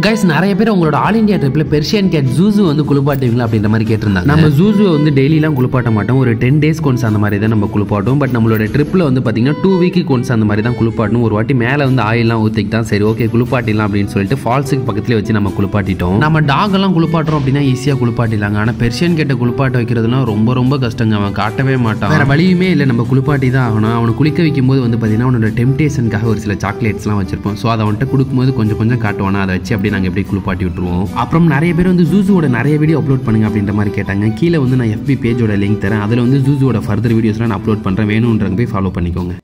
guys நிறைய பேர் உங்களோட ஆல் இந்தியா ட்ரிப்ல பெர்ஷியன் கேட் ஜூசு வந்து குளிப்பாட்டுவீங்களா அப்படின்ற மாதிரி கேட்டிருந்தாங்க நம்ம ஜூசுவை வந்து டெய்லிலாம் குளிப்பாட்ட மாட்டோம் ஒரு டென் டேஸ் கொன்ஸ் அந்த மாதிரி தான் நம்ம குளிப்பாட்டும் பட் நம்மளோட ட்ரிப்பில் வந்து பார்த்தீங்கன்னா டூ வீக்கு கொன்ஸ் அந்த மாதிரி தான் குளிப்பாட்டணும் ஒரு வாட்டி மேலே வந்து ஆயிலாம் ஊற்றிக்கிட்டான் சரி ஓகே குளிப்பாட்டிடலாம் அப்படின்னு சொல்லிட்டு ஃபால்ஸுக்கு பக்கத்துல வச்சு நம்ம குளிப்பாட்டிட்டோம் நம்ம டாக் எல்லாம் குளிப்பாட்டுறோம் அப்படின்னா ஈஸியாக குளிப்பாட்டிடலாங்க ஆனால் பெர்ஷியன் கேட்டை குளிப்பாட்ட வைக்கிறதுலாம் ரொம்ப ரொம்ப கஷ்டங்க அவன் காட்டவே மாட்டான் வேற வழியுமே இல்லை நம்ம குளிப்பாட்டி தான் ஆகணும் அவனை குளிக்க வைக்கும்போது வந்து பார்த்தீங்கன்னா அவனோட டெம்டேஷனுக்காக ஒரு சில சாக்லேட்ஸ்லாம் வச்சிருப்போம் ஸோ அதை அவன்கிட்ட கொடுக்கும்போது கொஞ்சம் கொஞ்சம் காட்டுவானா அதை வச்சு அப்படியே நாங்கள் எப்படி குளிப்பாட்டி விட்டுருவோம் அப்புறம் நிறைய பேர் வந்து ஜூஸுவோட நிறைய வீடியோ அப்லோட் பண்ணுங்க அப்படின்ற மாதிரி கேட்டாங்க கீழே வந்து நான் FB பேஜோட லிங்க் தரேன் அதில் வந்து ஜூஸுவோட ஃபர்தர் வீடியோஸ்லாம் நான் அப்லோட் பண்ணுறேன் வேணுன்றவங்க போய் ஃபாலோ பண்ணிக்கோங்க